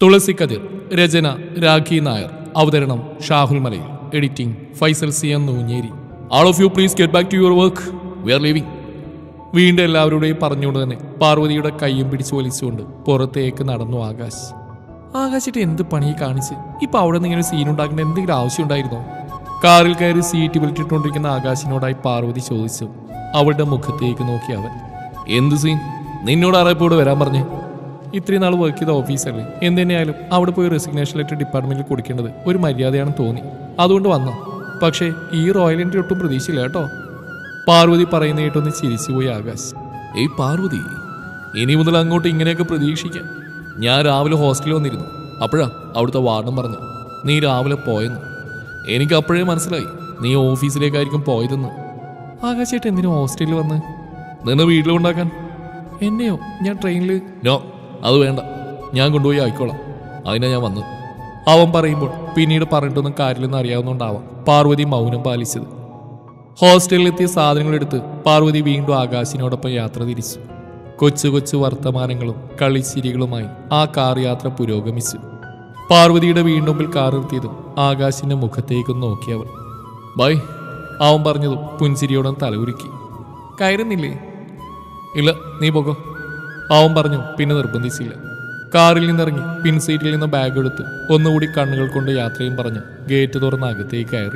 തുളസി കതിർ രചന രാഖി നായർ അവതരണം Shahul Malayil editing Faisal C M Noonjeri all of you please get back to your work we are leaving വീണ്ടും എല്ലാവരുടെയും പറഞ്ഞുകൊണ്ട് തന്നെ പാർവതിയുടെ കയ്യും പിടിച്ചു വലിച്ചുകൊണ്ട് പുറത്തേക്ക് നടന്നു ആകാശ് ആകാശിട്ട് എന്ത് പണി കാണിച്ച് ഇപ്പൊ അവിടെ നിന്ന് ഇങ്ങനെ സീൻ ഉണ്ടാക്കേണ്ട എന്തെങ്കിലും ആവശ്യം ഉണ്ടായിരുന്നോ കാറിൽ കയറി സീറ്റ് വിളിച്ചിട്ടുണ്ടിരിക്കുന്ന ആകാശിനോടായി പാർവതി ചോദിച്ചു അവളുടെ മുഖത്തേക്ക് നോക്കി അവൻ എന്ത് സീൻ നിന്നോട് ആരെപ്പോട് വരാൻ പറഞ്ഞേ ഇത്രയും നാൾ വർക്ക് ചെയ്ത ഓഫീസല്ലേ എന്തുതന്നെയായാലും അവിടെ പോയി റെസിഗ്നേഷൻ ലെറ്റർ ഡിപ്പാർട്ട്മെന്റിൽ കൊടുക്കേണ്ടത് ഒരു മര്യാദയാണെന്ന് തോന്നി അതുകൊണ്ട് വന്നു പക്ഷേ ഈ റോയൽ എൻട്രി ഒട്ടും പ്രതീക്ഷയില്ല കേട്ടോ പാർവതി പറയുന്ന കേട്ടൊന്ന് ചിരിച്ചുപോയി ആകാശ് ഏയ് പാർവതി ഇനി മുതൽ അങ്ങോട്ട് ഇങ്ങനെയൊക്കെ പ്രതീക്ഷിക്കാം ഞാൻ രാവിലെ ഹോസ്റ്റലിൽ വന്നിരുന്നു അപ്പോഴാ അവിടുത്തെ വാർഡൻ പറഞ്ഞു നീ രാവിലെ പോയെന്ന് എനിക്ക് അപ്പോഴേ മനസ്സിലായി നീ ഓഫീസിലേക്കായിരിക്കും പോയതെന്ന് ആകാശേട്ട് എന്തിനു ഹോസ്റ്റലിൽ വന്ന് നിന്ന് വീട്ടിലുണ്ടാക്കാൻ എന്നെയോ ഞാൻ ട്രെയിനിൽ നോ അത് വേണ്ട ഞാൻ കൊണ്ടുപോയി ആയിക്കോളാം അതിനാ ഞാൻ വന്നത് അവൻ പറയുമ്പോൾ പിന്നീട് പറഞ്ഞിട്ടൊന്നും കാര്യമില്ലെന്ന് അറിയാവുന്നതുകൊണ്ടാവാം പാർവതി മൗനം പാലിച്ചത് ഹോസ്റ്റലിലെത്തിയ സാധനങ്ങളെടുത്ത് പാർവതി വീണ്ടും ആകാശിനോടൊപ്പം യാത്ര തിരിച്ചു കൊച്ചു കൊച്ചു വർത്തമാനങ്ങളും കളിച്ചിരികളുമായി ആ കാർ യാത്ര പുരോഗമിച്ചു പാർവതിയുടെ വീണ്ടുമ്പിൽ കാർ നിർത്തിയതും ആകാശിന്റെ മുഖത്തേക്കൊന്ന് നോക്കിയവൾ ബൈ അവൻ പറഞ്ഞതും പുഞ്ചിരിയോടെ തലകുരുക്കി കയറുന്നില്ലേ ഇല്ല നീ പോകോ അവൻ പറഞ്ഞു പിന്നെ നിർബന്ധിച്ചില്ല കാറിൽ നിന്നിറങ്ങി പിൻ സീറ്റിൽ നിന്ന് ബാഗ് എടുത്ത് ഒന്നുകൂടി കണ്ണുകൾ കൊണ്ട് യാത്രയും പറഞ്ഞ് ഗേറ്റ് തുറന്ന് അകത്തേക്ക് കയറി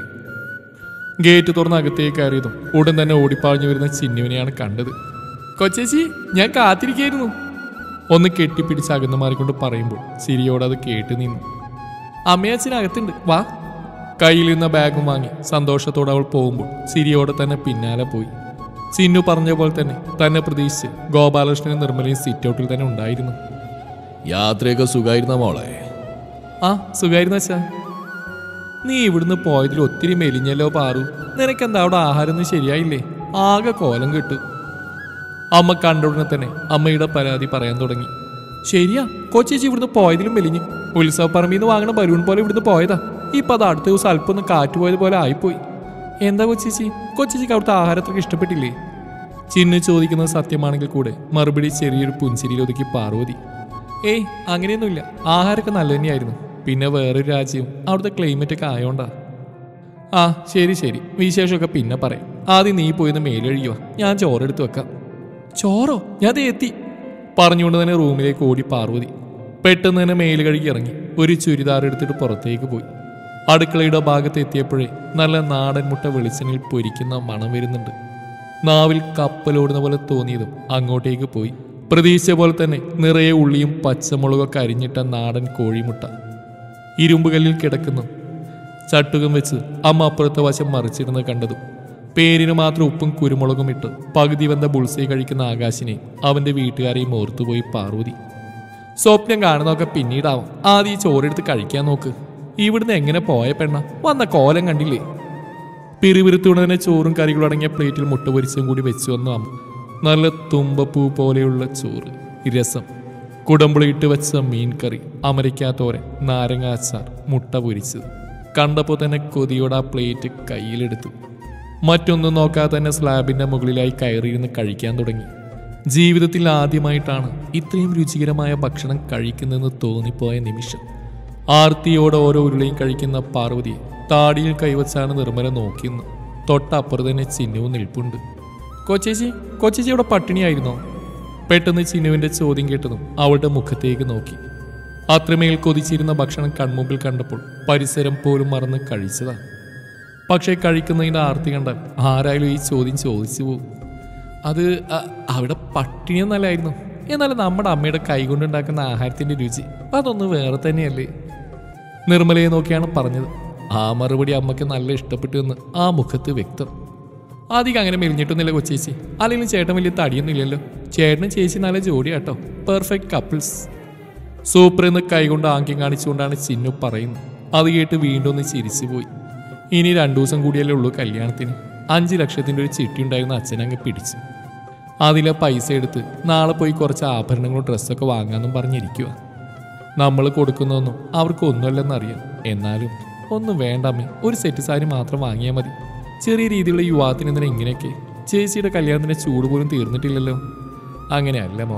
ഗേറ്റ് തുറന്ന് അകത്തേക്ക് കയറിയതും ഉടൻ തന്നെ ഓടിപ്പാഞ്ഞു വരുന്ന ചിന്നുവിനെയാണ് കണ്ടത് കൊച്ചേച്ചി ഞാൻ കാത്തിരിക്കായിരുന്നു ഒന്ന് കെട്ടിപ്പിടിച്ച് അകന്നു മാറിക്കൊണ്ട് പറയുമ്പോൾ ചിരിയോടെ അത് കേട്ട് നിന്നു അമ്മയച്ഛനകത്തുണ്ട് വാ കയ്യിൽ നിന്ന ബാഗും വാങ്ങി സന്തോഷത്തോടെ അവൾ പോകുമ്പോൾ ചിരിയോടെ തന്നെ പിന്നാലെ പോയി ചിന്നു പറഞ്ഞ പോലെ തന്നെ തന്നെ പ്രതീക്ഷിച്ച് ഗോപാലകൃഷ്ണനും നിർമ്മലയും സിറ്റ് ഔട്ടിൽ തന്നെ ഉണ്ടായിരുന്നു യാത്രയൊക്കെ സുഖമായിരുന്ന മോളെ ആ സുഖമായിരുന്നു അച്ഛാ നീ ഇവിടുന്ന് പോയതിൽ ഒത്തിരി മെലിഞ്ഞല്ലോ പാറു നിനക്കെന്താ അവിടെ ആഹാരമൊന്നും ശരിയായില്ലേ ആകെ കോലം കിട്ടു അമ്മ കണ്ട ഉടനെ തന്നെ അമ്മയുടെ പരാതി പറയാൻ തുടങ്ങി ശരിയാ കൊച്ചേച്ചി ഇവിടുന്ന് പോയതിലും മെലിഞ്ഞു ഉത്സവപ്പറമ്പിൽ നിന്ന് വാങ്ങണ ബലൂൺ പോലെ ഇവിടുന്ന് പോയതാ ഇപ്പൊ അത് അടുത്ത ദിവസം അല്പം ഒന്ന് കാറ്റ് പോയത് പോലെ ആയിപ്പോയി എന്താ കൊച്ചേച്ചി കൊച്ചേച്ചിക്ക് അവിടുത്തെ ആഹാരത്രക്ക് ഇഷ്ടപ്പെട്ടില്ലേ ചിന്നു ചോദിക്കുന്നത് സത്യമാണെങ്കിൽ കൂടെ മറുപടി ചെറിയൊരു പുഞ്ചിരിയിൽ ഒതുക്കി പാർവതി ഏയ് അങ്ങനെയൊന്നുമില്ല ആഹാരമൊക്കെ നല്ല തന്നെയായിരുന്നു പിന്നെ വേറൊരു രാജ്യവും അവിടുത്തെ ക്ലൈമറ്റ് ഒക്കെ ആയോണ്ടാ ആ ശരി ശരി വിശേഷമൊക്കെ പിന്നെ പറയാം ആദ്യം നീ പോയിന്ന് മേലഴിയുക ഞാൻ ചോറെടുത്ത് വെക്കാം ചോറോ ഞാൻ ദേ എത്തി പറഞ്ഞുകൊണ്ട് തന്നെ റൂമിലേക്ക് ഓടി പാർവതി പെട്ടെന്ന് തന്നെ മേല് കഴുകി ഇറങ്ങി ഒരു ചുരിദാർ എടുത്തിട്ട് പുറത്തേക്ക് പോയി അടുക്കളയുടെ ഭാഗത്ത് എത്തിയപ്പോഴേ നല്ല നാടൻ മുട്ട വെളിച്ചെണ്ണിൽ പൊരിക്കുന്ന മണം വരുന്നുണ്ട് നാവിൽ കപ്പലോടുന്ന പോലെ തോന്നിയതും അങ്ങോട്ടേക്ക് പോയി പ്രതീക്ഷിച്ച പോലെ തന്നെ നിറയെ ഉള്ളിയും പച്ചമുളകൊക്കെ അരിഞ്ഞിട്ട നാടൻ കോഴിമുട്ട ഇരുമ്പുകല്ലിൽ കിടക്കുന്നു ചട്ടുകം വെച്ച് അമ്മ അപ്പുറത്തെ വശം മറിച്ചിരുന്ന് കണ്ടതും പേരിന് മാത്രം ഉപ്പും കുരുമുളകും ഇട്ട് പകുതി വന്ന ബുൾസൈ കഴിക്കുന്ന ആകാശിനെ അവന്റെ വീട്ടുകാരെയും ഓർത്തുപോയി പാർവതി സ്വപ്നം കാണുന്നതൊക്കെ പിന്നീടാവും ആദ്യം ഈ ചോറെടുത്ത് കഴിക്കാൻ നോക്ക് ഇവിടുന്ന് എങ്ങനെ പോയ പെണ്ണ വന്ന കോലം കണ്ടില്ലേ പിറിവിരുത്തുടനെ ചോറും കറികളും അടങ്ങിയ പ്ലേറ്റിൽ മുട്ട പൊരിച്ചും കൂടി വെച്ചു വന്നു അമ്മ നല്ല തുമ്പപ്പൂ പോലെയുള്ള ചോറ് രസം കുടമ്പുളിയിട്ട് വെച്ച മീൻ കറി അമരിക്കാത്തോരൻ നാരങ്ങ അച്ചാർ മുട്ട പൊരിച്ചത് കണ്ടപ്പോൾ തന്നെ കൊതിയോടെ ആ പ്ലേറ്റ് കയ്യിലെടുത്തു മറ്റൊന്നും നോക്കാതെ തന്നെ സ്ലാബിന്റെ മുകളിലായി കയറിയിരുന്ന് കഴിക്കാൻ തുടങ്ങി ജീവിതത്തിൽ ആദ്യമായിട്ടാണ് ഇത്രയും രുചികരമായ ഭക്ഷണം കഴിക്കുന്നതെന്ന് തോന്നിപ്പോയ നിമിഷം ആർത്തിയോടെ ഓരോ ഉരുളയും കഴിക്കുന്ന പാർവതിയെ താടിയിൽ കൈവച്ചാണ് നിർമ്മല നോക്കിയെന്ന് തൊട്ടപ്പുറത്ത് തന്നെ ചിഹ്നവും നിൽപ്പുണ്ട് കൊച്ചേച്ചി കൊച്ചേച്ചി ഇവിടെ പട്ടിണിയായിരുന്നോ പെട്ടെന്ന് ചിന്നുവിന്റെ ചോദ്യം കേട്ടതും അവളുടെ മുഖത്തേക്ക് നോക്കി അത്രമേൽ കൊതിച്ചിരുന്ന ഭക്ഷണം കൺമുമ്പിൽ കണ്ടപ്പോൾ പരിസരം പോലും മറന്ന് കഴിച്ചതാ പക്ഷേ കഴിക്കുന്നതിന്റെ ആർത്തി കണ്ടാൽ ആരായാലും ഈ ചോദ്യം ചോദിച്ചു പോകും അത് അ- അവിടെ പട്ടിണിയൊന്നല്ലായിരുന്നു എന്നാലും നമ്മുടെ അമ്മയുടെ കൈകൊണ്ടുണ്ടാക്കുന്ന ആഹാരത്തിന്റെ രുചി അതൊന്ന് വേറെ തന്നെയല്ലേ നിർമ്മലയെ നോക്കിയാണ് പറഞ്ഞത് ആ മറുപടി അമ്മയ്ക്ക് നല്ല ഇഷ്ടപ്പെട്ടു എന്ന് ആ മുഖത്ത് വ്യക്തം അധികം അങ്ങനെ മെലിഞ്ഞിട്ടൊന്നുമില്ല കൊച്ചേച്ചി അല്ലെങ്കിൽ ചേട്ടൻ വലിയ തടിയൊന്നുമില്ലല്ലോ ചേട്ടനും ചേച്ചി നല്ല ജോഡിയാട്ടോ പെർഫെക്റ്റ് കപ്പിൾസ് സൂപ്പർ എന്ന് കൈകൊണ്ട് ആംഗ്യം കാണിച്ചുകൊണ്ടാണ് ചിന്നു പറയുന്നത് അത് കേട്ട് വീണ്ടും ഒന്ന് ചിരിച്ചു പോയി ഇനി രണ്ടു ദിവസം കൂടിയല്ലേ ഉള്ളൂ കല്യാണത്തിന് അഞ്ച് ലക്ഷത്തിന്റെ ഒരു ചിട്ടി ഉണ്ടായിരുന്ന അച്ഛനങ്ങ് പിടിച്ചു അതിലെ പൈസ എടുത്ത് നാളെ പോയി കുറച്ച് ആഭരണങ്ങളും ഡ്രസ്സൊക്കെ വാങ്ങാമെന്നും പറഞ്ഞിരിക്കുക നമ്മൾ കൊടുക്കുന്നതൊന്നും അവർക്ക് ഒന്നുമല്ലെന്നറിയാം എന്നാലും ഒന്നും വേണ്ടമ്മേ ഒരു സെറ്റ് സാരി മാത്രം വാങ്ങിയാൽ മതി ചെറിയ രീതിയിലുള്ള യുവാത്തിന് എന്തിനാ ഇങ്ങനെയൊക്കെ ചേച്ചിയുടെ കല്യാണത്തിന്റെ ചൂട് പോലും തീർന്നിട്ടില്ലല്ലോ അങ്ങനെയല്ല മോളെ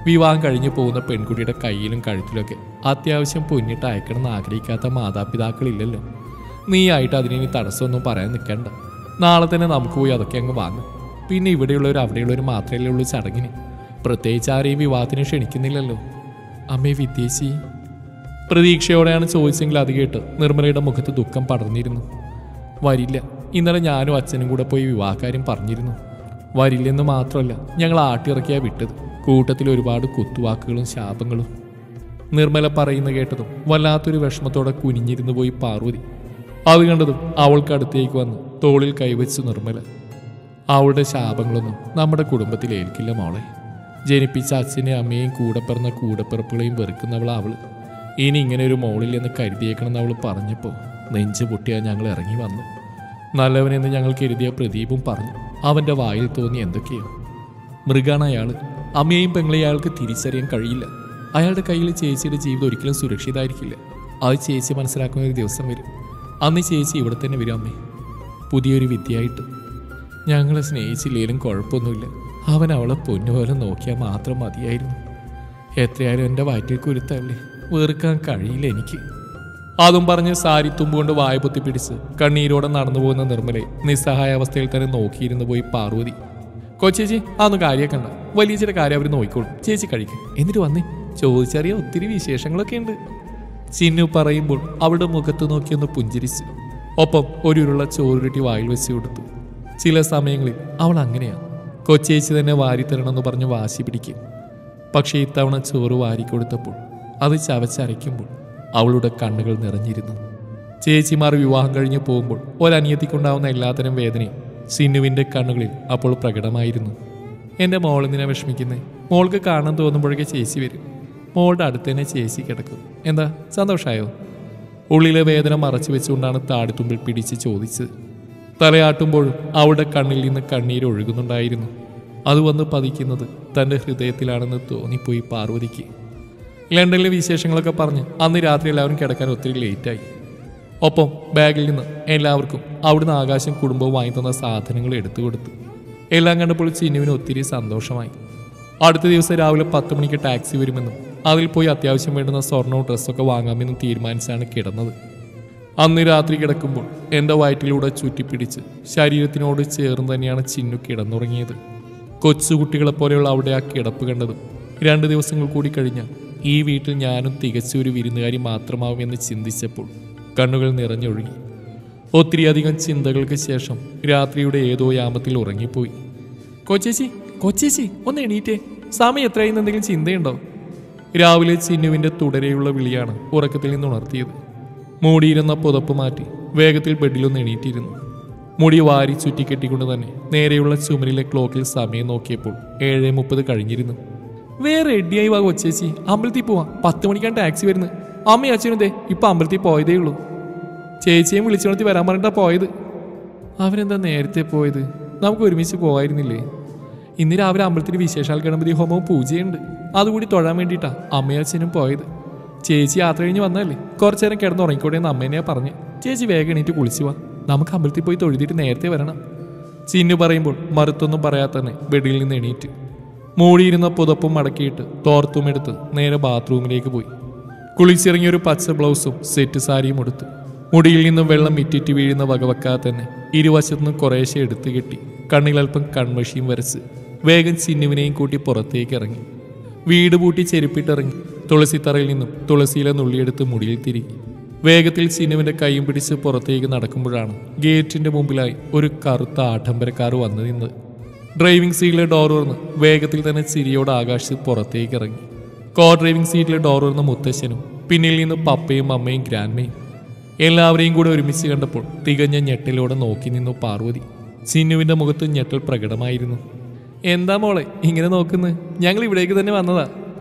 വിവാഹം കഴിഞ്ഞു പോകുന്ന പെൺകുട്ടിയുടെ കയ്യിലും കഴുത്തിലൊക്കെ അത്യാവശ്യം പൊന്നിട്ട് അയക്കണമെന്ന് ആഗ്രഹിക്കാത്ത മാതാപിതാക്കളില്ലല്ലോ നീ ആയിട്ട് അതിനി തടസ്സമൊന്നും പറയാൻ നിൽക്കണ്ട നാളെ തന്നെ നമുക്ക് പോയി അതൊക്കെ അങ്ങ് വാങ്ങും പിന്നെ ഇവിടെയുള്ളവർ അവിടെയുള്ളവർ മാത്രമല്ലേ ഉള്ളൂ ചടങ്ങിന് പ്രത്യേകിച്ച് ആരെയും വിവാഹത്തിന് ക്ഷണിക്കുന്നില്ലല്ലോ അമ്മേ വിദ്യേശി പ്രതീക്ഷയോടെയാണ് ചോദിച്ചെങ്കിൽ അത് കേട്ട് നിർമ്മലയുടെ മുഖത്ത് ദുഃഖം പടർന്നിരുന്നു വരില്ല ഇന്നലെ ഞാനും അച്ഛനും കൂടെ പോയി വിവാഹകാര്യം പറഞ്ഞിരുന്നു വരില്ലെന്ന് മാത്രമല്ല ഞങ്ങൾ ആട്ടിറക്കിയാ വിട്ടത് കൂട്ടത്തിൽ ഒരുപാട് കുത്തുവാക്കുകളും ശാപങ്ങളും നിർമ്മല പറയുന്ന കേട്ടതും വല്ലാത്തൊരു വിഷമത്തോടെ കുനിഞ്ഞിരുന്നു പോയി പാർവതി അത് കണ്ടതും അവൾക്ക് അടുത്തേക്ക് വന്ന് തോളിൽ കൈവച്ച് നിർമ്മല അവളുടെ ശാപങ്ങളൊന്നും നമ്മുടെ കുടുംബത്തിൽ ഏൽക്കില്ല മോളെ ജനിപ്പിച്ച അച്ഛനെയും അമ്മയെയും കൂടെ പിറന്ന കൂടപ്പിറപ്പുകളെയും വെറുക്കുന്നവൾ അവള് ഇനി ഇങ്ങനെ ഒരു മോളില്ലെന്ന് കരുതിയേക്കണമെന്ന് അവൾ പറഞ്ഞപ്പോൾ നെഞ്ചു പൊട്ടിയാ ഞങ്ങൾ ഇറങ്ങി വന്നു നല്ലവനെന്ന് ഞങ്ങൾ കരുതിയ പ്രദീപും പറഞ്ഞു അവൻ്റെ വായിൽ തോന്നി എന്തൊക്കെയോ മൃഗാണ് അയാൾ അമ്മയെയും പെങ്ങളെയും അയാൾക്ക് തിരിച്ചറിയാൻ കഴിയില്ല അയാളുടെ കയ്യിൽ ചേച്ചിയുടെ ജീവിതം ഒരിക്കലും സുരക്ഷിതമായിരിക്കില്ല അത് ചേച്ചി മനസ്സിലാക്കുന്ന ഒരു ദിവസം വരും അന്ന് ചേച്ചി ഇവിടെ തന്നെ വരും അമ്മേ പുതിയൊരു വിദ്യയായിട്ട് ഞങ്ങളെ സ്നേഹിച്ചില്ലേലും കുഴപ്പമൊന്നുമില്ല അവൻ അവളെ പൊന്നുപോലെ നോക്കിയാൽ മാത്രം മതിയായിരുന്നു എത്രയായാലും എൻ്റെ വയറ്റിൽ കുരുത്തല്ലേ വെറുക്കാൻ കഴിയില്ല എനിക്ക് അതും പറഞ്ഞ് സാരി തുമ്പുകൊണ്ട് വായ പൊത്തി പിടിച്ച് കണ്ണീരോടെ നടന്നു പോകുന്ന നിർമ്മലെ നിസ്സഹായ അവസ്ഥയിൽ തന്നെ നോക്കിയിരുന്നു പോയി പാർവതി കൊച്ചേച്ചി അതൊന്നും കാര്യമാക്കണ്ട വലിയ ചില കാര്യം അവർ നോക്കിക്കോളും ചേച്ചി കഴിക്കും എന്നിട്ട് വന്നേ ചോദിച്ചറിയ ഒത്തിരി വിശേഷങ്ങളൊക്കെ ഉണ്ട് ചിന്നു പറയുമ്പോൾ അവളുടെ മുഖത്ത് നോക്കിയൊന്ന് പുഞ്ചിരിച്ചു ഒപ്പം ഒരു ഉരുള ചോറുരുട്ടി വായിൽ വെച്ച് കൊടുത്തു ചില സമയങ്ങളിൽ അവൾ അങ്ങനെയാണ് കൊച്ചേച്ചി തന്നെ വാരിത്തരണമെന്ന് പറഞ്ഞ് വാശി പിടിക്കും പക്ഷേ ഇത്തവണ ചോറ് വാരിക്കൊടുത്തപ്പോൾ അത് ചവച്ചരയ്ക്കുമ്പോൾ അവളുടെ കണ്ണുകൾ നിറഞ്ഞിരുന്നു ചേച്ചിമാർ വിവാഹം കഴിഞ്ഞ് പോകുമ്പോൾ ഒരനിയത്തിക്കുണ്ടാവുന്ന എല്ലാത്തരം വേദനയും സിന്നുവിൻ്റെ കണ്ണുകളിൽ അപ്പോൾ പ്രകടമായിരുന്നു എൻ്റെ മോൾ എന്തിനാ വിഷമിക്കുന്നേ മോൾക്ക് കാണാൻ തോന്നുമ്പോഴേക്ക് ചേച്ചി വരും മോളുടെ അടുത്ത് തന്നെ ചേച്ചി കിടക്കും എന്താ സന്തോഷമായോ ഉള്ളിലെ വേദന മറച്ചു വെച്ചുകൊണ്ടാണ് താടിത്തുമ്പിൽ പിടിച്ച് ചോദിച്ചത് തലയാട്ടുമ്പോഴും അവളുടെ കണ്ണിൽ നിന്ന് കണ്ണീര് ഒഴുകുന്നുണ്ടായിരുന്നു അത് വന്ന് പതിക്കുന്നത് തൻ്റെ ഹൃദയത്തിലാണെന്ന് തോന്നിപ്പോയി പാർവതിക്ക് ലണ്ടനിലെ വിശേഷങ്ങളൊക്കെ പറഞ്ഞ് അന്ന് രാത്രി എല്ലാവരും കിടക്കാൻ ഒത്തിരി ലേറ്റായി ഒപ്പം ബാഗിൽ നിന്ന് എല്ലാവർക്കും അവിടുന്ന് ആകാശം കുടുംബവും വാങ്ങി തന്ന സാധനങ്ങൾ എടുത്തു കൊടുത്തു എല്ലാം കണ്ടപ്പോൾ ചിന്നുവിന് ഒത്തിരി സന്തോഷമായി അടുത്ത ദിവസം രാവിലെ പത്ത് മണിക്ക് ടാക്സി വരുമെന്നും അതിൽ പോയി അത്യാവശ്യം വേണ്ടുന്ന സ്വർണവും ഡ്രസ്സൊക്കെ വാങ്ങാമെന്നും തീരുമാനിച്ചാണ് കിടന്നത് അന്ന് രാത്രി കിടക്കുമ്പോൾ എൻ്റെ വയറ്റിലൂടെ ചുറ്റിപ്പിടിച്ച് ശരീരത്തിനോട് ചേർന്ന് തന്നെയാണ് ചിന്നു കിടന്നുറങ്ങിയത് കൊച്ചുകുട്ടികളെ പോലെയുള്ള അവിടെ ആ കിടപ്പ് കണ്ടതും രണ്ട് ദിവസങ്ങൾ കൂടി കഴിഞ്ഞാൽ ഈ വീട്ടിൽ ഞാനും തികച്ച ഒരു വിരുന്നുകാരി മാത്രമാവുമെന്ന് ചിന്തിച്ചപ്പോൾ കണ്ണുകൾ നിറഞ്ഞൊഴുകി ഒത്തിരിയധികം ചിന്തകൾക്ക് ശേഷം രാത്രിയുടെ ഏതോ യാമത്തിൽ ഉറങ്ങിപ്പോയി കൊച്ചേച്ചി കൊച്ചേച്ചി ഒന്ന് എണീറ്റേ സമയം എത്രയെന്ന് എന്തെങ്കിലും ചിന്തയുണ്ടോ രാവിലെ ചിന്നുവിൻ്റെ തുടരെയുള്ള വിളിയാണ് ഉറക്കത്തിൽ നിന്ന് ഉണർത്തിയത് മൂടിയിരുന്ന പുതപ്പ് മാറ്റി വേഗത്തിൽ ബെഡിലൊന്ന് എണീറ്റിരുന്നു മുടി വാരി ചുറ്റിക്കെട്ടിക്കൊണ്ട് തന്നെ നേരെയുള്ള ചുമരിലെ ക്ലോക്കിൽ സമയം നോക്കിയപ്പോൾ ഏഴ് മുപ്പത് കഴിഞ്ഞിരുന്നു വേറെ റെഡിയായി വാ കൊച്ചേച്ചി അമ്പലത്തിൽ പോവാം പത്ത് മണിക്കാണ് ടാക്സി വരുന്നത് അമ്മയും അച്ഛനും ദേ ഇപ്പൊ അമ്പലത്തിൽ പോയതേ ഉള്ളൂ ചേച്ചിയും വിളിച്ചുണർത്തി വരാൻ പറഞ്ഞിട്ടാ പോയത് അവനെന്താ നേരത്തെ പോയത് നമുക്ക് ഒരുമിച്ച് പോവായിരുന്നില്ലേ ഇന്ന് രാവിലെ അമ്പലത്തിൽ വിശേഷാൽ ഗണപതി ഹോമവും പൂജയുണ്ട് അതുകൂടി തൊഴാൻ വേണ്ടിയിട്ടാ അമ്മയും അച്ഛനും പോയത് ചേച്ചി യാത്ര കഴിഞ്ഞ് വന്നതല്ലേ കുറച്ചു നേരം കിടന്ന് ഉറങ്ങിക്കോട്ടെ എന്ന് അമ്മേനെയാ പറഞ്ഞു ചേച്ചി വേഗം എണീറ്റ് കുളിച്ചു വാ നമുക്ക് അമ്പലത്തിൽ പോയി തൊഴുതിട്ട് നേരത്തെ വരണം ചിന്നു പറയുമ്പോൾ മറുത്തൊന്നും പറയാതെ തന്നെ ബെഡിൽ നിന്ന് എണീറ്റ് മൂടിയിരുന്ന പുതപ്പും മടക്കിയിട്ട് തോർത്തും എടുത്ത് നേരെ ബാത്റൂമിലേക്ക് പോയി കുളിച്ചിറങ്ങിയ ഒരു പച്ച ബ്ലൗസും സെറ്റ് സാരിയും എടുത്തു മുടിയിൽ നിന്നും വെള്ളം ഇറ്റിറ്റ് വീഴുന്ന വകവെക്കാതെ തന്നെ ഇരുവശത്തുനിന്നും കുറേശ്ശെ എടുത്തു കെട്ടി കണ്ണിലൽപ്പം കൺമഷിയും വരച്ച് വേഗം ചിന്നുവിനെയും കൂട്ടി പുറത്തേക്ക് ഇറങ്ങി വീട് പൂട്ടി ചെരുപ്പിട്ടിറങ്ങി തുളസിത്തറയിൽ നിന്നും തുളസിയിലെ നുള്ളിയെടുത്ത് മുടിയിൽ തിരികെ വേഗത്തിൽ ചിന്നുവിന്റെ കൈയും പിടിച്ച് പുറത്തേക്ക് നടക്കുമ്പോഴാണ് ഗേറ്റിന്റെ മുമ്പിലായി ഒരു കറുത്ത ആഡംബരക്കാർ വന്നു നിന്നത് ഡ്രൈവിംഗ് സീറ്റിലെ ഡോർ തുറന്ന് വേഗത്തിൽ തന്നെ ചിരിയോട് ആകാശത്ത് പുറത്തേക്ക് ഇറങ്ങി കോ ഡ്രൈവിംഗ് സീറ്റിലെ ഡോർ തുറന്ന മുത്തശ്ശനും പിന്നിൽ നിന്ന് പപ്പയും അമ്മയും ഗ്രാൻഡ്മയും എല്ലാവരെയും കൂടെ ഒരുമിച്ച് കണ്ടപ്പോൾ തികഞ്ഞ ഞെട്ടലോടെ നോക്കി നിന്നു പാർവതി ചിന്നുവിന്റെ മുഖത്ത് ഞെട്ടൽ പ്രകടമായിരുന്നു എന്താ മോളെ ഇങ്ങനെ നോക്കുന്നത് ഞങ്ങൾ ഇവിടേക്ക് തന്നെ വന്നതാ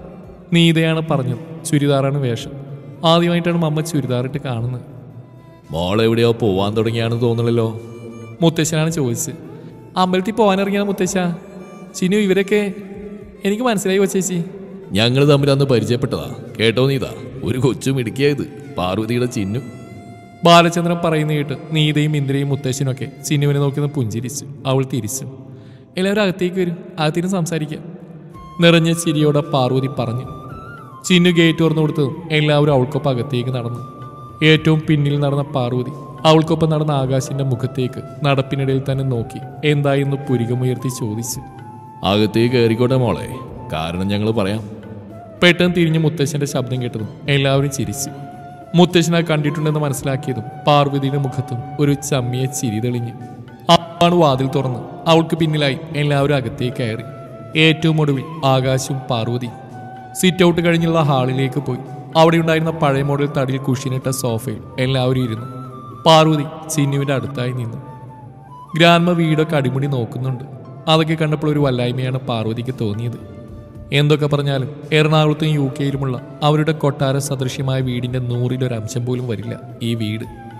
നീതയാണ് പറഞ്ഞത് ചുരിദാറാണ് വേഷം ആദ്യമായിട്ടാണ് മമ്മ ചുരിദാറിട്ട് കാണുന്നത് മോൾ എവിടെയോ പോവാൻ തുടങ്ങിയാണെന്ന് തോന്നുന്നല്ലോ മുത്തശ്ശനാണ് ചോദിച്ചത് അമ്പലത്തിൽ പോകാനിറങ്ങിയാണ് മുത്തശ്ശ ചിന്നു ഇവരൊക്കെ എനിക്ക് മനസ്സിലായി വച്ചേച്ചി ഞങ്ങൾ തമ്മിൽ അന്ന് പരിചയപ്പെട്ടതാ കേട്ടോ നീതാ ഒരു കൊച്ചു മിടുക്കിയായത് പാർവതിയുടെ ചിന്നു ബാലചന്ദ്രൻ പറയുന്ന കേട്ട് നീതയും ഇന്ദ്രയും മുത്തശ്ശനൊക്കെ ചിന്നുവിനെ നോക്കി ഒന്ന് പുഞ്ചിരിച്ചു അവൾ തിരിച്ചു എല്ലാവരും അകത്തേക്ക് വരും അകത്തിനും സംസാരിക്കാം നിറഞ്ഞ ചിരിയോടെ പാർവതി പറഞ്ഞു ചിന്നു ഗേറ്റ് തുറന്നു കൊടുത്തതും എല്ലാവരും അവൾക്കൊപ്പം അകത്തേക്ക് നടന്നു ഏറ്റവും പിന്നിൽ നടന്ന പാർവതി അവൾക്കൊപ്പം നടന്ന ആകാശിന്റെ മുഖത്തേക്ക് നടപ്പിനിടയിൽ തന്നെ നോക്കി എന്തായെന്ന് പുരികമുയർത്തി ചോദിച്ചു അകത്തേക്ക് കയറിക്കോട്ടെ മോളെ കാരണം ഞങ്ങൾ പറയാം പെട്ടെന്ന് തിരിഞ്ഞ് മുത്തശ്ശന്റെ ശബ്ദം കേട്ടതും എല്ലാവരും ചിരിച്ചു മുത്തശ്ശനെ കണ്ടിട്ടുണ്ടെന്ന് മനസ്സിലാക്കിയതും പാർവതിയുടെ മുഖത്തും ഒരു ചമ്മിയ ചിരി തെളിഞ്ഞു ആണ് വാതിൽ തുറന്ന് അവൾക്ക് പിന്നിലായി എല്ലാവരും അകത്തേക്ക് കയറി ഏറ്റവും ഒടുവിൽ ആകാശവും പാർവതി സിറ്റ് ഔട്ട് കഴിഞ്ഞുള്ള ഹാളിലേക്ക് പോയി അവിടെ ഉണ്ടായിരുന്ന പഴയ മോഡൽ തടിയിൽ കുഷിനിട്ട സോഫയിൽ എല്ലാവരും ഇരുന്നു പാർവതി ചിന്നുവിന്റെ അടുത്തായി നിന്നു ഗ്രാൻമ വീടൊക്കെ അടിമുടി നോക്കുന്നുണ്ട് അതൊക്കെ കണ്ടപ്പോൾ ഒരു വല്ലായ്മയാണ് പാർവതിക്ക് തോന്നിയത് എന്തൊക്കെ പറഞ്ഞാലും എറണാകുളത്തും യു കെയിലുമുള്ള അവരുടെ കൊട്ടാര സദൃശ്യമായ വീടിന്റെ നൂറിലൊരു അംശം പോലും വരില്ല ഈ വീട്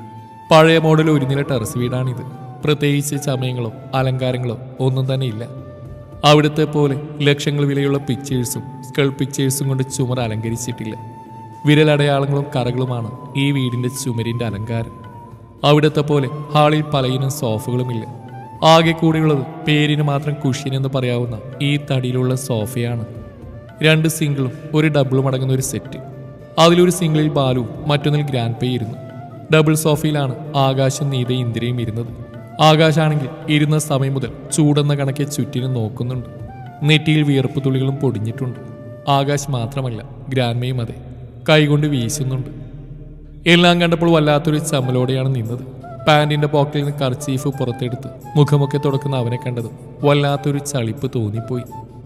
പഴയ മോഡൽ ഒരു നില ടെറസ് വീടാണിത് പ്രത്യേകിച്ച് ചമയങ്ങളോ അലങ്കാരങ്ങളോ ഒന്നും തന്നെ ഇല്ല അവിടുത്തെ പോലെ ലക്ഷങ്ങൾ വിലയുള്ള പിക്ചേഴ്സും സ്കൾ പിക്ചേഴ്സും കൊണ്ട് ചുമർ അലങ്കരിച്ചിട്ടില്ല വിരലടയാളങ്ങളും കറകളുമാണ് ഈ വീടിന്റെ ചുമരിന്റെ അലങ്കാരം അവിടുത്തെ പോലെ ഹാളിൽ പലയിനം സോഫകളുമില്ല ആകെ കൂടിയുള്ളത് പേരിന് മാത്രം കുഷ്യൻ എന്ന് പറയാവുന്ന ഈ തടിയിലുള്ള സോഫയാണ് രണ്ട് സിംഗിളും ഒരു ഡബിളും അടങ്ങുന്ന ഒരു സെറ്റ് അതിലൊരു സിംഗിളിൽ ബാലുവും മറ്റൊന്നിൽ ഗ്രാൻഡ് പേ ഇരുന്നു ഡബിൾ സോഫയിലാണ് ആകാശം നീത ഇന്ദിരയും ഇരുന്നത് ആകാശാണെങ്കിൽ ഇരുന്ന സമയം മുതൽ ചൂടെന്ന കണക്കെ ചുറ്റിനും നോക്കുന്നുണ്ട് നെറ്റിയിൽ വിയർപ്പ് തുള്ളികളും പൊടിഞ്ഞിട്ടുണ്ട് ആകാശ് മാത്രമല്ല ഗ്രാൻമയും അതെ കൈകൊണ്ട് വീശുന്നുണ്ട് എല്ലാം കണ്ടപ്പോൾ വല്ലാത്തൊരു ചമ്മലോടെയാണ് നിന്നത് പാന്റിന്റെ പോക്കറ്റിൽ നിന്ന് കർച്ചീഫ് പുറത്തെടുത്ത് മുഖമൊക്കെ തുടക്കുന്ന അവനെ കണ്ടതും വല്ലാത്തൊരു ചളിപ്പ് തോന്നിപ്പോയി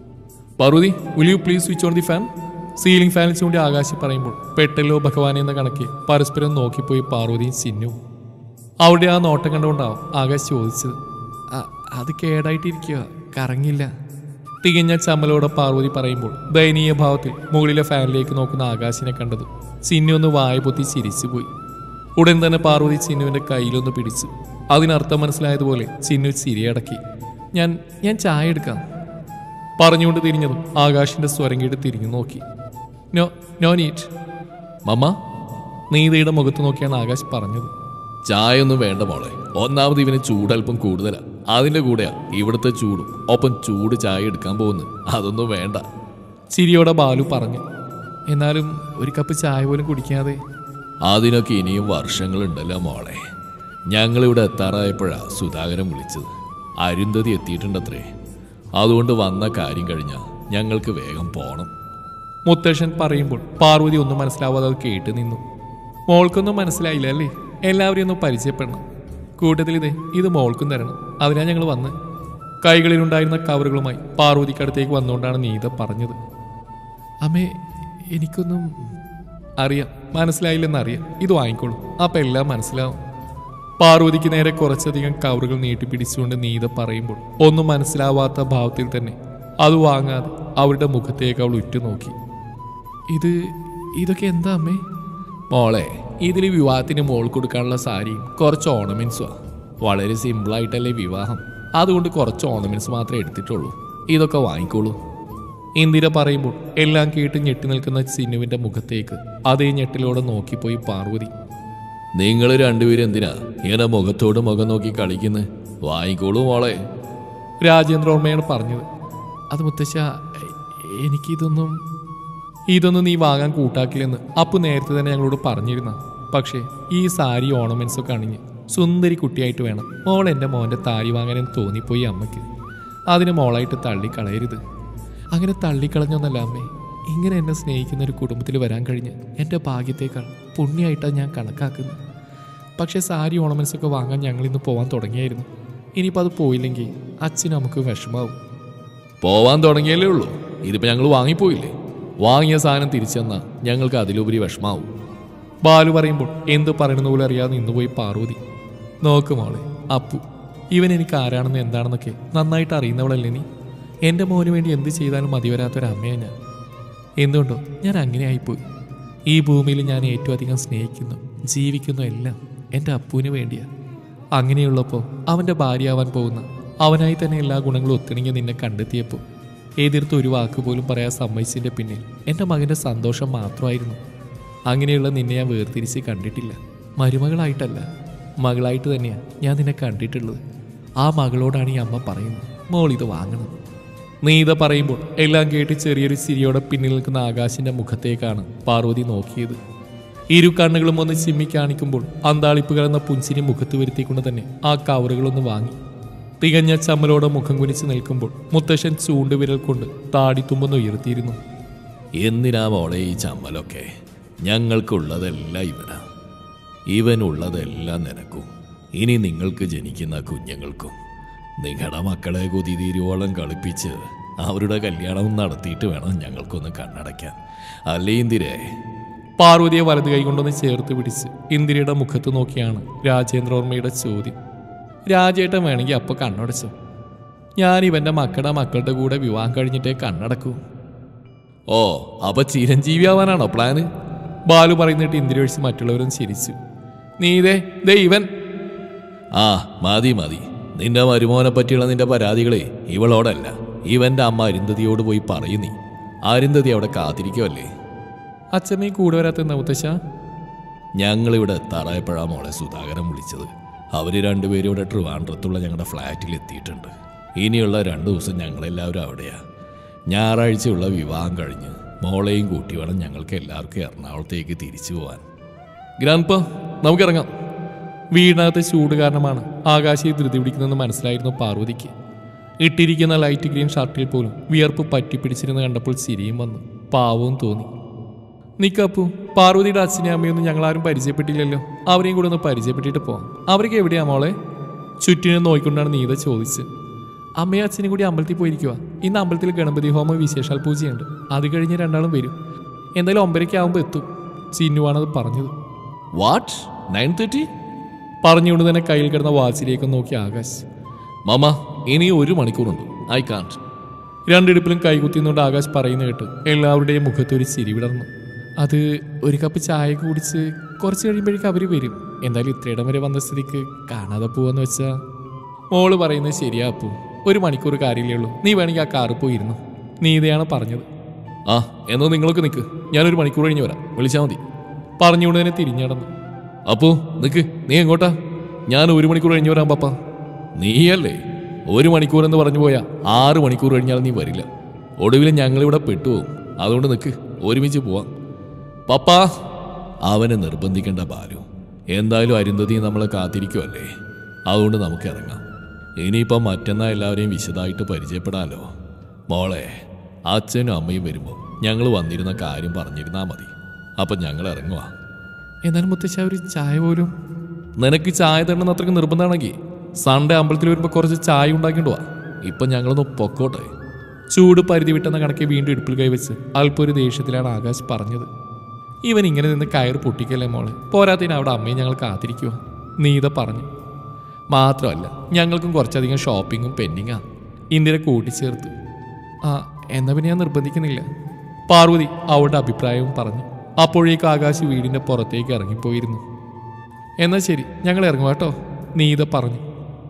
Parvathi will you please switch on the fan ceiling ഫാനിൽ ചൂണ്ടി ആകാശി പറയുമ്പോൾ പെട്ടല്ലോ ഭഗവാനെ എന്ന കണക്ക് പരസ്പരം നോക്കിപ്പോയി പാർവതിയും ചിന്നു അവിടെ ആ നോട്ടം കണ്ടുകൊണ്ടാവും ആകാശ് ചോദിച്ചത് "അ- അത് കേടായിട്ടിരിക്കുക കറങ്ങില്ല തികഞ്ഞ ചമ്മലോടെ പാർവതി പറയുമ്പോൾ ദയനീയ ഭാവത്തിൽ മുകളിലെ ഫാനിലേക്ക് നോക്കുന്ന ആകാശിനെ കണ്ടത് ചിന്നു ഒന്ന് വായ പൊത്തി ചിരിച്ചുപോയി ഉടൻ തന്നെ പാർവതി ചിന്നുവിന്റെ കയ്യിലൊന്ന് പിടിച്ചു അതിനർത്ഥം മനസ്സിലായതുപോലെ ചിന്നു ചിരിയടക്കി ഞാൻ ഞാൻ ചായ എടുക്കാം പറഞ്ഞുകൊണ്ട് തിരിഞ്ഞതും ആകാശിന്റെ സ്വരം കേട്ട് തിരിഞ്ഞു നോക്കി നോ നോ നീറ്റ് മമ്മ നീതയുടെ മുഖത്ത് നോക്കിയാണ് ആകാശ് പറഞ്ഞത് ചായ ഒന്നും വേണ്ട മോളെ ഒന്നാമത് ഇവന് ചൂടല്പം കൂടുതലാ അതിന്റെ കൂടെയാ ഇവിടുത്തെ ചൂടും ഒപ്പം ചൂട് ചായ എടുക്കാൻ പോകുന്നു അതൊന്നും വേണ്ട ചിരിയോടെ ബാലു പറഞ്ഞു എന്നാലും ഒരു കപ്പ് ചായ പോലും കുടിക്കാതെ അതിനൊക്കെ ഇനിയും വർഷങ്ങളുണ്ടല്ലോ മോളെ ഞങ്ങളിവിടെ എത്താറായപ്പോഴാ സുധാകരൻ വിളിച്ചത് അരുന്ധതി എത്തിയിട്ടുണ്ടത്രേ അതുകൊണ്ട് വന്ന കാര്യം കഴിഞ്ഞാൽ ഞങ്ങൾക്ക് വേഗം പോണം മുത്തശ്ശൻ പറയുമ്പോൾ പാർവതി ഒന്നും മനസ്സിലാവാതെ അത് കേട്ട് നിന്നു മോൾക്കൊന്നും മനസ്സിലായില്ല അല്ലേ എല്ലാവരെയും ഒന്ന് പരിചയപ്പെടണം കൂട്ടത്തിൽ ഇതേ ഇത് മോൾക്കും തരണം അതിനാ ഞങ്ങൾ വന്ന് കൈകളിലുണ്ടായിരുന്ന കവറുകളുമായി പാർവതിക്കടുത്തേക്ക് വന്നുകൊണ്ടാണ് നീത പറഞ്ഞത് അമ്മേ എനിക്കൊന്നും അറിയാം മനസ്സിലായില്ലെന്ന് അറിയാം ഇത് വാങ്ങിക്കോളൂ അപ്പം എല്ലാം മനസ്സിലാവും പാർവതിക്ക് നേരെ കുറച്ചധികം കവറുകൾ നീട്ടിപ്പിടിച്ചുകൊണ്ട് നീത പറയുമ്പോൾ ഒന്നും മനസ്സിലാവാത്ത ഭാവത്തിൽ തന്നെ അത് വാങ്ങാതെ അവരുടെ മുഖത്തേക്ക് അവൾ ഉറ്റുനോക്കി ഇത് ഇതൊക്കെ എന്താ അമ്മേ മോളെ ഇതിൽ വിവാഹത്തിന് മോൾ കൊടുക്കാനുള്ള സാരിയും കുറച്ച് ഓർണമെന്റ്സുമാ വളരെ സിമ്പിളായിട്ടല്ലേ വിവാഹം അതുകൊണ്ട് കുറച്ച് ഓർണമെന്റ്സ് മാത്രമേ എടുത്തിട്ടുള്ളൂ ഇതൊക്കെ വാങ്ങിക്കോളൂ ഇന്ദിര പറയുമ്പോൾ എല്ലാം കേട്ട് ഞെട്ടി നിൽക്കുന്ന ചിന്നുവിന്റെ മുഖത്തേക്ക് അതേ ഞെട്ടിലോടെ നോക്കിപ്പോയി പാർവതി നിങ്ങൾ രണ്ടുപേരും എന്തിനാ ഇങ്ങനെ മുഖത്തോട് മുഖം നോക്കി കളിക്കുന്നത് വാങ്ങിക്കോളൂ മോളെ രാജേന്ദ്രോർമ്മയാണ് പറഞ്ഞത് അത് മുത്തശ്ശ എ- എനിക്കിതൊന്നും ഇതൊന്നും നീ വാങ്ങാൻ കൂട്ടാക്കില്ലെന്ന് അപ്പു നേരത്തെ തന്നെ ഞങ്ങളോട് പറഞ്ഞിരുന്ന പക്ഷേ ഈ സാരി ഓർണമെന്റ്സ് ഒക്കെ അണിഞ്ഞ് സുന്ദരി കുട്ടിയായിട്ട് വേണം മോൾ എൻ്റെ മോൻ്റെ താരി വാങ്ങാനെന്ന് തോന്നിപ്പോയി അമ്മയ്ക്ക് അതിന് മോളായിട്ട് തള്ളിക്കളയരുത് അങ്ങനെ തള്ളിക്കളഞ്ഞൊന്നല്ല അമ്മേ ഇങ്ങനെ എന്നെ സ്നേഹിക്കുന്ന ഒരു കുടുംബത്തിൽ വരാൻ കഴിഞ്ഞ് എൻ്റെ ഭാഗ്യത്തേക്കാൾ പുണ്യമായിട്ടാണ് ഞാൻ കണക്കാക്കുന്നത് പക്ഷേ സാരി ഓർണമെന്റ്സ് ഒക്കെ വാങ്ങാൻ ഞങ്ങൾ ഇന്ന് പോകാൻ തുടങ്ങിയായിരുന്നു ഇനിയിപ്പോൾ അത് പോയില്ലെങ്കിൽ അച്ഛൻ നമുക്ക് വിഷമാവും പോവാൻ തുടങ്ങിയല്ലേ ഉള്ളൂ ഇതിപ്പോ ഞങ്ങൾ വാങ്ങിപ്പോയില്ലേ വാങ്ങിയ സാധനം തിരിച്ചെന്നാ ഞങ്ങൾക്ക് അതിലുപരി വിഷമാവും ബാലു പറയുമ്പോൾ എന്ത് പറയണമെന്ന് പോലും അറിയാതെ നിന്നുപോയി പാർവതി നോക്ക് മോളെ അപ്പു ഇവൻ എനിക്ക് ആരാണെന്ന് എന്താണെന്നൊക്കെ നന്നായിട്ട് അറിയുന്നവളല്ലേ നീ എൻ്റെ മോന് വേണ്ടി എന്ത് ചെയ്താലും മതിവരാത്തൊരമ്മയാണ് ഞാൻ എന്തുകൊണ്ടോ ഞാൻ അങ്ങനെ ആയിപ്പോയി ഈ ഭൂമിയിൽ ഞാൻ ഏറ്റവും അധികം സ്നേഹിക്കുന്നു ജീവിക്കുന്നു എല്ലാം എൻ്റെ അപ്പുവിന് വേണ്ടിയാണ് അങ്ങനെയുള്ളപ്പോൾ അവൻ്റെ ഭാര്യയാവാൻ പോകുന്ന അവനായി തന്നെ എല്ലാ ഗുണങ്ങളും ഒത്തിണങ്ങി നിന്നെ കണ്ടെത്തിയപ്പോൾ എതിർത്ത് ഒരു വാക്ക് പോലും പറയാൻ സമ്മതിച്ചതിൻ്റെ പിന്നിൽ എൻ്റെ മകൻ്റെ സന്തോഷം മാത്രമായിരുന്നു അങ്ങനെയുള്ള നിന്നെ ഞാൻ വേർതിരിച്ച് കണ്ടിട്ടില്ല മരുമകളായിട്ടല്ല മകളായിട്ട് തന്നെയാണ് ഞാൻ നിന്നെ കണ്ടിട്ടുള്ളത് ആ മകളോടാണ് ഈ അമ്മ പറയുന്നത് മോൾ ഇത് വാങ്ങണം നീത പറയുമ്പോൾ എല്ലാം കേട്ട് ചെറിയൊരു ചിരിയോടെ പിന്നിൽ നിൽക്കുന്ന ആകാശിന്റെ മുഖത്തേക്കാണ് പാർവതി നോക്കിയത് ഇരു കണ്ണുകളും ഒന്ന് ചിമ്മി കാണിക്കുമ്പോൾ അന്താളിപ്പ് കലർന്ന പുഞ്ചിരി മുഖത്ത് വരുത്തിക്കൊണ്ട് തന്നെ ആ കവറുകളൊന്ന് വാങ്ങി തികഞ്ഞ ചമ്മലോടെ മുഖം കുനിച്ച് നിൽക്കുമ്പോൾ മുത്തശ്ശൻ ചൂണ്ടുവിരൽ കൊണ്ട് താടിത്തുമ്പൊന്ന് ഉയർത്തിയിരുന്നു എന്തിനാ മോളെ ഈ ചമ്മലൊക്കെ ഞങ്ങൾക്കുള്ളതെല്ലാം ഇവനാ ഇവനുള്ളതെല്ലാം നിനക്കും ഇനി നിങ്ങൾക്ക് ജനിക്കുന്ന കുഞ്ഞുങ്ങൾക്കും നിങ്ങളുടെ മക്കളെ കൊതി തീരുവോളം കളിപ്പിച്ച് അവരുടെ കല്യാണം നടത്തിയിട്ട് വേണം ഞങ്ങൾക്കൊന്ന് കണ്ണടയ്ക്കാൻ അല്ലേ ഇന്ദിരേ പാർവതിയെ വലത് കൈകൊണ്ടൊന്ന് ചേർത്ത് പിടിച്ച് ഇന്ദിരയുടെ മുഖത്ത് നോക്കിയാണ് രാജേന്ദ്രവർമ്മയുടെ ചോദ്യം രാജേട്ടൻ വേണമെങ്കിൽ അപ്പൊ കണ്ണടച്ചോ ഞാൻ ഇവന്റെ മക്കളുടെ മക്കളുടെ കൂടെ വിവാഹം കഴിഞ്ഞിട്ടേ കണ്ണടക്കൂ ഓ അപ്പൊ ചിരഞ്ജീവി ആവാനാണോ പ്ലാന് ബാലു പറയുന്നിട്ട് ഇന്ദിര ഒഴിച്ച് മറ്റുള്ളവരും ചിരിച്ചു നീ ഇതേ ദേ ഇവൻ ആ മതി മതി നിന്റെ മരുമോനെ പറ്റിയുള്ള നിന്റെ പരാതികളെ ഇവളോടല്ല ഇവന്റെ അമ്മ അരുന്ധതിയോട് പോയി പറയൂ നീ അരുന്ധതി അവിടെ കാത്തിരിക്കുമല്ലേ അച്ഛമ്മയും കൂടെ വരാത്ത മുത്തശ്ശ ഞങ്ങളിവിടെ എത്താറായപ്പോഴാ മോളെ സുധാകരൻ വിളിച്ചത് അവർ രണ്ടുപേരും ഇവിടെ ട്രിവാൻഡ്രത്തുള്ള ഞങ്ങളുടെ ഫ്ലാറ്റിൽ എത്തിയിട്ടുണ്ട് ഇനിയുള്ള രണ്ട് ദിവസം ഞങ്ങളെല്ലാവരും അവിടെയാ ഞായറാഴ്ചയുള്ള വിവാഹം കഴിഞ്ഞ് മോളെയും കൂട്ടി വേണം ഞങ്ങൾക്ക് എല്ലാവർക്കും എറണാകുളത്തേക്ക് തിരിച്ചു പോവാൻ ഗ്രാൻഡ്പ നമുക്കിറങ്ങാം വീടിനകത്തെ ചൂട് കാരണമാണ് ആകാശയെ ധൃതി പിടിക്കുന്നതെന്ന് മനസ്സിലായിരുന്നു പാർവതിക്ക് ഇട്ടിരിക്കുന്ന ലൈറ്റ് ഗ്രീൻ ഷർട്ടിൽ പോലും വിയർപ്പ് പറ്റിപ്പിടിച്ചിരുന്ന് കണ്ടപ്പോൾ ചിരിയും വന്നു പാവവും തോന്നി നിക്കപ്പു പാർവതിയുടെ അച്ഛനെയും അമ്മയൊന്നും ഞങ്ങളാരും പരിചയപ്പെട്ടില്ലല്ലോ അവരെയും കൂടെ ഒന്ന് പരിചയപ്പെട്ടിട്ട് പോവാം അവർക്ക് എവിടെയാ മോളെ ചുറ്റിനും നോക്കിക്കൊണ്ടാണ് നീത ചോദിച്ചത് അമ്മയും അച്ഛനും കൂടി അമ്പലത്തിൽ പോയിരിക്കുക ഇന്ന് അമ്പലത്തിൽ ഗണപതി ഹോമ വിശേഷാൽ പൂജയുണ്ട് അത് കഴിഞ്ഞ് രണ്ടാളും വരും എന്തായാലും ഒമ്പരയ്ക്ക് ആകുമ്പോൾ എത്തും ചിന്നുവാണത് പറഞ്ഞത് വാട്ട് നയൻ തേർട്ടി പറഞ്ഞുകൊണ്ട് തന്നെ കയ്യിൽ കിടന്ന വാച്ചിലേക്ക് നോക്കി ആകാശ് മമ ഇനി ഒരു മണിക്കൂറുണ്ട് ഐ കാൺട്ട് രണ്ടിടുപ്പിലും കൈകുത്തിന്നുകൊണ്ട് ആകാശ് പറയുന്ന കേട്ട് എല്ലാവരുടെയും മുഖത്ത് ഒരു ചിരി വിടർന്നു അത് ഒരു കപ്പ് ചായ കുടിച്ച് കുറച്ച് കഴിയുമ്പോഴേക്കും അവർ വരും എന്തായാലും ഇത്രയിടം വരെ വന്ന സ്ഥിതിക്ക് കാണാതെ പോവാന്ന് വെച്ചാ മോള് പറയുന്നത് ശരിയാ അപ്പു ഒരു മണിക്കൂർ കാര്യമില്ലേ ഉള്ളൂ നീ വേണമെങ്കിൽ ആ കാറിൽ പോയിരുന്നു നീതയാണ് പറഞ്ഞത് ആ എന്നാ നിങ്ങളൊക്കെ നിൽക്ക് ഞാനൊരു മണിക്കൂർ കഴിഞ്ഞ് വരാം വിളിച്ചാൽ മതി പറഞ്ഞുകൊണ്ട് തന്നെ തിരിഞ്ഞടന്നു അപ്പോ നിക്ക് നീ എങ്ങോട്ടാ ഞാൻ ഒരു മണിക്കൂർ കഴിഞ്ഞ് വരാം പപ്പ നീയല്ലേ ഒരു മണിക്കൂർ എന്ന് പറഞ്ഞു പോയാ ആറ് മണിക്കൂർ കഴിഞ്ഞാൽ നീ വരില്ല ഒടുവിൽ ഞങ്ങളിവിടെ പെട്ടുപോകും അതുകൊണ്ട് നിൽക്ക് ഒരുമിച്ച് പോവാം പപ്പാ അവനെ നിർബന്ധിക്കേണ്ട ബാലു എന്തായാലും അരുന്ധതി നമ്മളെ കാത്തിരിക്കുമല്ലേ അതുകൊണ്ട് നമുക്ക് ഇറങ്ങാം ഇനിയിപ്പം മറ്റന്നാ എല്ലാവരെയും വിശദമായിട്ട് പരിചയപ്പെടാലോ മോളെ അച്ഛനും അമ്മയും വരുമ്പോൾ ഞങ്ങൾ വന്നിരുന്ന കാര്യം പറഞ്ഞിരുന്നാൽ മതി അപ്പം ഞങ്ങൾ ഇറങ്ങുക എന്നാലും മുത്തശ്ശ ഒരു ചായ പോലും നിനക്ക് ചായ തരണമെന്ന് അത്രയ്ക്ക് നിർബന്ധമാണെങ്കിൽ സൺഡേ അമ്പലത്തിൽ വരുമ്പോൾ കുറച്ച് ചായ ഉണ്ടാക്കിയിട്ട് വാ ഇപ്പം ഞങ്ങളൊന്ന് പൊക്കോട്ടെ ചൂട് പരിധി വിട്ടെന്ന കണക്കെ വീണ്ടും ഇടുപ്പിൽ കൈവച്ച് അല്പം ഒരു ദേഷ്യത്തിലാണ് ആകാശ് പറഞ്ഞത് ഇവൻ ഇങ്ങനെ നിന്ന് കയർ പൊട്ടിക്കല്ലേ മോളെ പോരാത്തതിന് അവിടെ അമ്മയും ഞങ്ങൾ കാത്തിരിക്കുക നീത പറഞ്ഞു മാത്രമല്ല ഞങ്ങൾക്കും കുറച്ചധികം ഷോപ്പിങ്ങും പെൻഡിങ്ങാ ഇന്ദിര കൂട്ടിച്ചേർത്ത് ആ എന്നാ പിന്നെ ഞാൻ നിർബന്ധിക്കുന്നില്ല പാർവതി അവളുടെ അഭിപ്രായവും പറഞ്ഞു അപ്പോഴേക്ക് ആകാശ് വീടിന്റെ പുറത്തേക്ക് ഇറങ്ങിപ്പോയിരുന്നു എന്നാ ശരി ഞങ്ങൾ ഇറങ്ങും കേട്ടോ നീത പറഞ്ഞു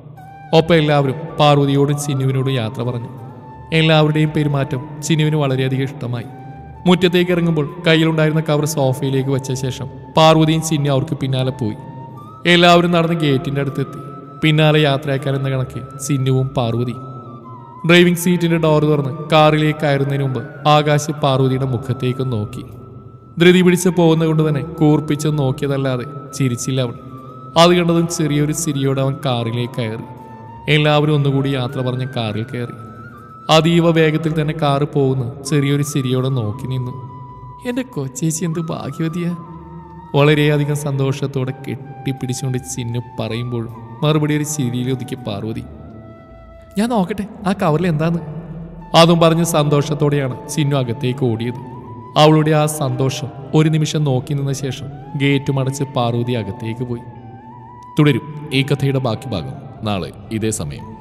ഒപ്പം എല്ലാവരും പാർവതിയോടും ചിന്നുവിനോടും യാത്ര പറഞ്ഞു എല്ലാവരുടെയും പെരുമാറ്റം ചിന്നുവിന് വളരെയധികം ഇഷ്ടമായി മുറ്റത്തേക്ക് ഇറങ്ങുമ്പോൾ കയ്യിലുണ്ടായിരുന്ന കവർ സോഫയിലേക്ക് വെച്ച ശേഷം പാർവതിയും ചിന്നു അവർക്ക് പിന്നാലെ പോയി എല്ലാവരും നടന്ന് ഗേറ്റിന്റെ അടുത്തെത്തി പിന്നാലെ യാത്രയാക്കാനെന്ന കണക്ക് ചിന്നുവും പാർവതിയും ഡ്രൈവിംഗ് സീറ്റിന്റെ ഡോർ തുറന്ന് കാറിലേക്ക് കയറുന്നതിന് മുമ്പ് ആകാശ് പാർവതിയുടെ മുഖത്തേക്ക് നോക്കി ധൃതി പിടിച്ച് പോകുന്നത് കൊണ്ട് തന്നെ കൂർപ്പിച്ച് നോക്കിയതല്ലാതെ ചിരിച്ചില്ല അവൾ അത് കണ്ടതും ചെറിയൊരു ചിരിയോടെ അവൻ കാറിലേക്ക് കയറി എല്ലാവരും ഒന്നുകൂടി യാത്ര പറഞ്ഞ് കാറിൽ കയറി അതീവ വേഗത്തിൽ തന്നെ കാറ് പോകുന്നു ചെറിയൊരു ചിരിയോടെ നോക്കി നിന്നു എൻ്റെ കൊച്ചേച്ചി എന്ത് ഭാഗ്യവതിയാ വളരെയധികം സന്തോഷത്തോടെ കെട്ടിപ്പിടിച്ചുകൊണ്ട് ചിന്നു പറയുമ്പോഴും മറുപടി ഒരു ചിരിയിൽ ഒതുക്കി പാർവതി ഞാൻ നോക്കട്ടെ ആ കവറിൽ എന്താന്ന് അതും പറഞ്ഞ് സന്തോഷത്തോടെയാണ് ചിന്നു അകത്തേക്ക് ഓടിയത് അവളുടെ ആ സന്തോഷം ഒരു നിമിഷം നോക്കി നിന്ന ശേഷം ഗേറ്റ് മടച്ച് പാർവതി അകത്തേക്ക് പോയി തുടരും ഈ കഥയുടെ ബാക്കി ഭാഗം നാളെ ഇതേ സമയം